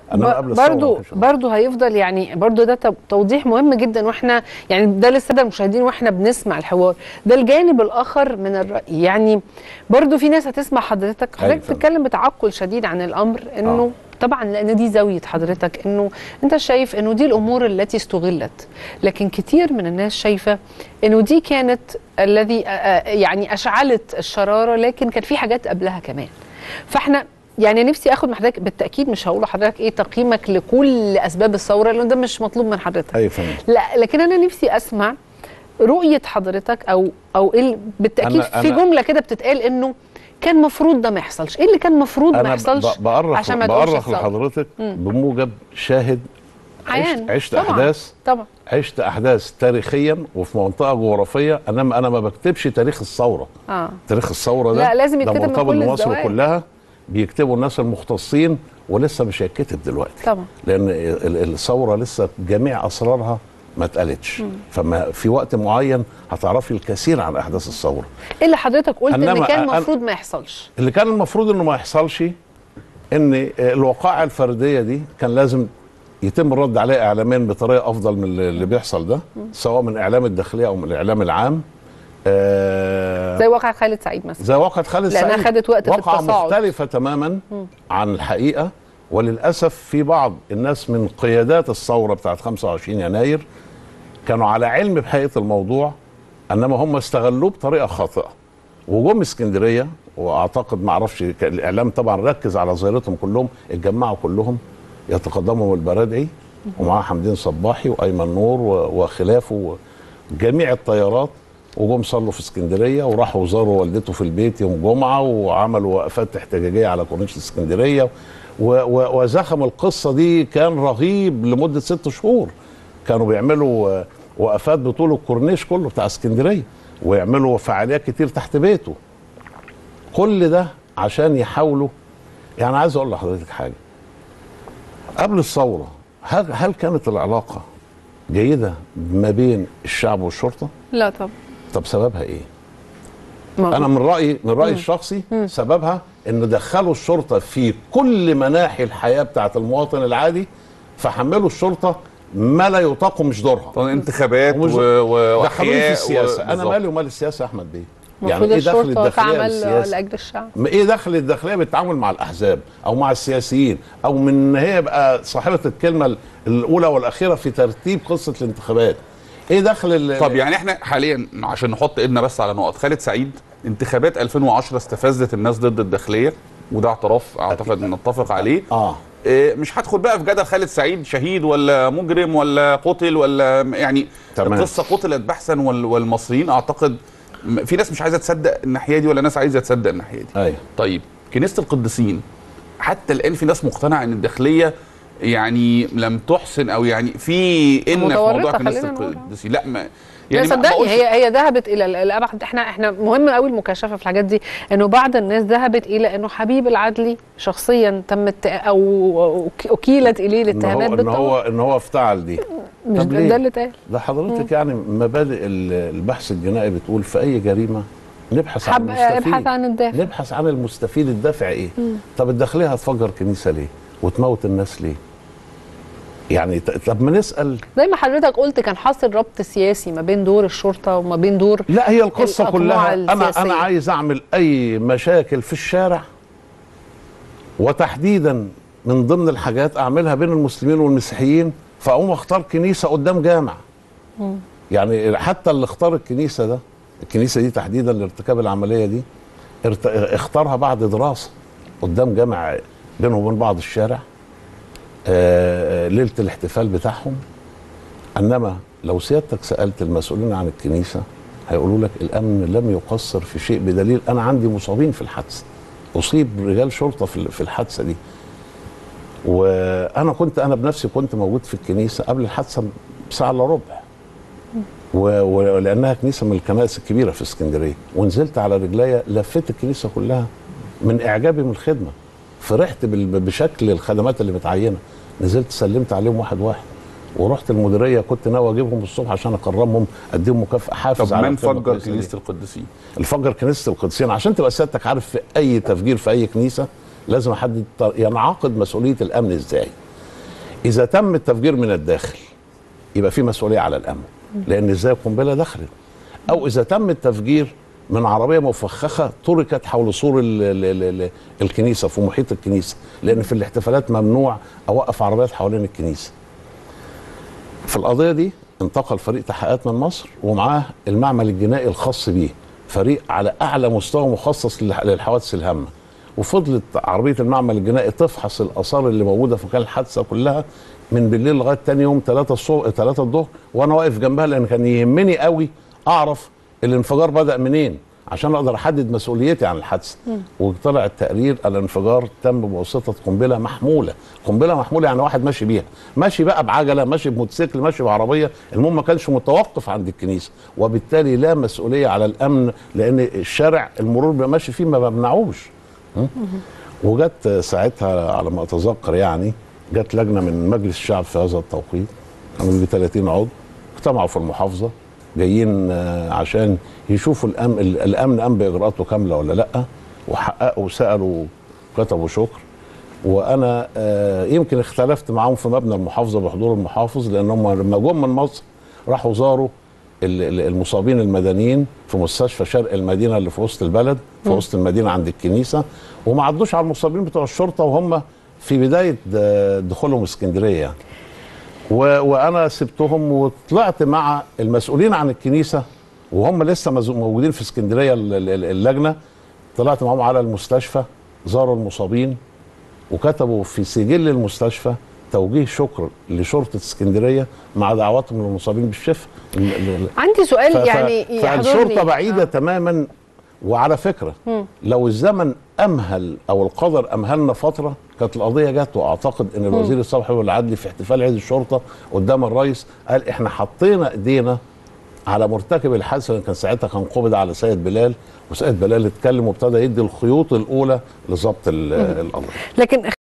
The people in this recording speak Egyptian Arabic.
انما قبل الثوره ما برضو كانش- برضو هيفضل يعني برضو ده تو- توضيح مهم جدا واحنا يعني ده للساده المشاهدين واحنا بنسمع الحوار ده الجانب الاخر من الراي يعني برضو في ناس هتسمع حضرتك أيوة حضرتك فعلا. بتتكلم بتعقل شديد عن الامر انه آه. طبعا لان دي زاويه حضرتك انه انت شايف انه دي الامور التي استغلت لكن كتير من الناس شايفه انه دي كانت الذي آه، آه، يعني اشعلت الشراره لكن كان في حاجات قبلها كمان فاحنا يعني نفسي اخد من حضرتك بالتاكيد مش هقول لحضرتك ايه تقييمك لكل اسباب الثوره لان ده مش مطلوب من حضرتك ايوه فندم لا لكن انا نفسي اسمع رؤيه حضرتك او او ايه ال- بالتاكيد أنا- في أنا- جمله كده بتتقال انه كان مفروض ده ما يحصلش ايه اللي كان مفروض ما انا يحصلش ب- بأرخ عشان ما تقولش بأرخ الثورة؟ لحضرتك بموجب شاهد عشت, عيان عشت طبعاً. احداث طبعا عشت احداث تاريخيا وفي منطقه جغرافيه انا انا ما بكتبش تاريخ الثوره اه تاريخ الثوره ده لا، لازم ده يتكتب من مرتبط كل بمصر الزوايا. كلها بيكتبوا الناس المختصين ولسه مش هيتكتب دلوقتي طبعا لان ال- ال- الثوره لسه جميع اسرارها ما اتقالتش فما في وقت معين هتعرفي الكثير عن احداث الثوره ايه اللي حضرتك قلت ان إنما كان أنا- المفروض ما يحصلش اللي كان المفروض انه ما يحصلش ان الوقائع الفرديه دي كان لازم يتم الرد عليها اعلاميا بطريقه افضل من اللي اللي بيحصل ده سواء من اعلام الداخليه او من الاعلام العام آه زي واقع خالد سعيد مثلا زي واقعة خالد لأنها سعيد خدت وقت في واقعة التصاعد. مختلفة تماما عن الحقيقة وللأسف في بعض الناس من قيادات الثورة بتاعت 25 يناير كانوا على علم بحقيقة الموضوع انما هم استغلوه بطريقه خاطئه وجم اسكندريه واعتقد ما اعرفش كان الاعلام طبعا ركز على ظاهرتهم كلهم اتجمعوا كلهم يتقدمهم البرادعي ومعاه حمدين صباحي وايمن نور و- وخلافه جميع الطيارات وجم صلوا في اسكندريه وراحوا زاروا والدته في البيت يوم جمعه وعملوا وقفات احتجاجيه على كورنيش اسكندريه و- و- وزخم القصه دي كان رهيب لمده ست شهور كانوا بيعملوا آه، وقفات بطول الكورنيش كله بتاع اسكندريه ويعملوا فعاليات كتير تحت بيته كل ده عشان يحاولوا يعني عايز اقول لحضرتك حاجه قبل الثوره هل هل كانت العلاقه جيده ما بين الشعب والشرطه لا طبعا طب سببها ايه ما- انا من رايي من رايي الشخصي سببها ان دخلوا الشرطه في كل مناحي الحياه بتاعه المواطن العادي فحملوا الشرطه ما لا يطاق مش دورها طبعا انتخابات ومش- و- و- دخلوني في واحياء السياسه انا بالظبط. مالي ومال السياسه يا احمد بيه المفروض ايه دخل الشرطه الداخليه تعمل بالسياسه لاجل الشعب ما ايه دخل الداخليه بالتعامل مع الاحزاب او مع السياسيين او من ان هي يبقى صاحبه الكلمه الاولى والاخيره في ترتيب قصه الانتخابات ايه دخل ال- طب يعني احنا حاليا عشان نحط ايدنا بس على نقط خالد سعيد انتخابات 2010 استفزت الناس ضد الداخليه وده اعتراف اعتقد ان نتفق عليه اه إيه، مش هدخل بقى في جدل خالد سعيد شهيد ولا مجرم ولا قتل ولا يعني تمام. القصه قتلت بحثا وال- والمصريين اعتقد م- في ناس مش عايزه تصدق الناحيه دي ولا ناس عايزه تصدق الناحيه دي ايوه طيب كنيسه القديسين حتى الان في ناس مقتنعه ان الداخليه يعني لم تحسن او يعني في ان في متورطة، موضوع كنيسه خلينا نقول. القديسين لا ما يعني ما- لا ما صدقني أقولش- هي هي ذهبت الى ال- الابعد احنا احنا مهم قوي المكاشفه في الحاجات دي انه بعض الناس ذهبت الى انه حبيب العدلي شخصيا تمت او أك- اكيلت اليه ان هو الاتهامات ان بالطبع هو ان هو افتعل دي مش طب ده, ليه؟ ده اللي اتقال ده حضرتك يعني مبادئ ال- البحث الجنائي بتقول في اي جريمه نبحث عن حب المستفيد ابحث عن الدافع نبحث عن المستفيد الدافع ايه طب الداخليه هتفجر كنيسه ليه وتموت الناس ليه يعني ت- طب ما نسال زي ما حضرتك قلت كان حاصل ربط سياسي ما بين دور الشرطه وما بين دور لا هي القصه الأطماع كلها انا السياسية. انا عايز اعمل اي مشاكل في الشارع وتحديدا من ضمن الحاجات اعملها بين المسلمين والمسيحيين فاقوم اختار كنيسه قدام جامع يعني حتى اللي اختار الكنيسه ده الكنيسه دي تحديدا لارتكاب العمليه دي ارت... اختارها بعد دراسه قدام جامع بينهم وبين بعض الشارع آه، آه، ليله الاحتفال بتاعهم انما لو سيادتك سالت المسؤولين عن الكنيسه هيقولوا لك الامن لم يقصر في شيء بدليل انا عندي مصابين في الحادثه اصيب رجال شرطه في في الحادثه دي وانا كنت انا بنفسي كنت موجود في الكنيسه قبل الحادثه بساعه الا ربع و- ولانها كنيسه من الكنائس الكبيره في اسكندريه ونزلت على رجليا لفيت الكنيسه كلها من اعجابي من الخدمه فرحت بال- بشكل الخدمات اللي متعينه نزلت سلمت عليهم واحد واحد ورحت المديريه كنت ناوي اجيبهم الصبح عشان اكرمهم اديهم مكافاه حافز طب على من الخدمة فجر الكويسة دي. كنيسه القديسين الفجر كنيسه القديسين عشان تبقى سيادتك عارف في اي تفجير في اي كنيسه لازم حد ينعقد مسؤوليه الامن ازاي اذا تم التفجير من الداخل يبقى في مسؤوليه على الامن لان ازاي القنبله دخلت او اذا تم التفجير من عربيه مفخخه تركت حول سور ال ال ال ال الكنيسه في محيط الكنيسه لان في الاحتفالات ممنوع اوقف عربيات حوالين الكنيسه في القضيه دي انتقل فريق تحقيقات من مصر ومعاه المعمل الجنائي الخاص بيه فريق على اعلى مستوى مخصص للح- للحوادث الهامه وفضلت عربيه المعمل الجنائي تفحص الاثار اللي موجوده في مكان الحادثه كلها من بالليل لغايه تاني يوم 3 الصبح 3 الظهر وانا واقف جنبها لان كان يهمني قوي اعرف الانفجار بدا منين عشان اقدر احدد مسؤوليتي عن الحادثه وطلع التقرير الانفجار تم بواسطه قنبله محموله قنبله محموله يعني واحد ماشي بيها ماشي بقى بعجله ماشي بموتوسيكل ماشي بعربيه المهم ما كانش متوقف عند الكنيسه وبالتالي لا مسؤوليه على الامن لان الشارع المرور بيبقى ماشي فيه ما بمنعوش م? وجت ساعتها على ما اتذكر يعني جت لجنه من مجلس الشعب في هذا التوقيت كانوا يجي 30 عضو اجتمعوا في المحافظه جايين آه، عشان يشوفوا الامن الامن قام باجراءاته كامله ولا لا وحققوا وسالوا كتبوا شكر وانا آه، يمكن اختلفت معاهم في مبنى المحافظه بحضور المحافظ لان هم لما جم من مصر راحوا زاروا ال- ال- المصابين المدنيين في مستشفى شرق المدينه اللي في وسط البلد في وسط المدينه عند الكنيسه وما عدوش على المصابين بتوع الشرطه وهم في بدايه د- دخولهم اسكندريه يعني. و- وانا سبتهم وطلعت مع المسؤولين عن الكنيسه وهم لسه مز- موجودين في اسكندريه ال- ال- اللجنه طلعت معاهم على المستشفى زاروا المصابين وكتبوا في سجل المستشفى توجيه شكر لشرطه اسكندريه مع دعواتهم للمصابين بالشفاء ال- ال- عندي سؤال ف- ف- يعني فالشرطه يحضرني. بعيده آه. تماما وعلى فكره لو الزمن امهل او القدر امهلنا فتره كانت القضيه جت واعتقد ان الوزير الصبحي والعدلي في احتفال عيد الشرطه قدام الرئيس قال احنا حطينا ايدينا على مرتكب الحادثه اللي كان ساعتها كان قبض على سيد بلال وسيد بلال اتكلم وابتدى يدي الخيوط الاولى لضبط ال- الامر لكن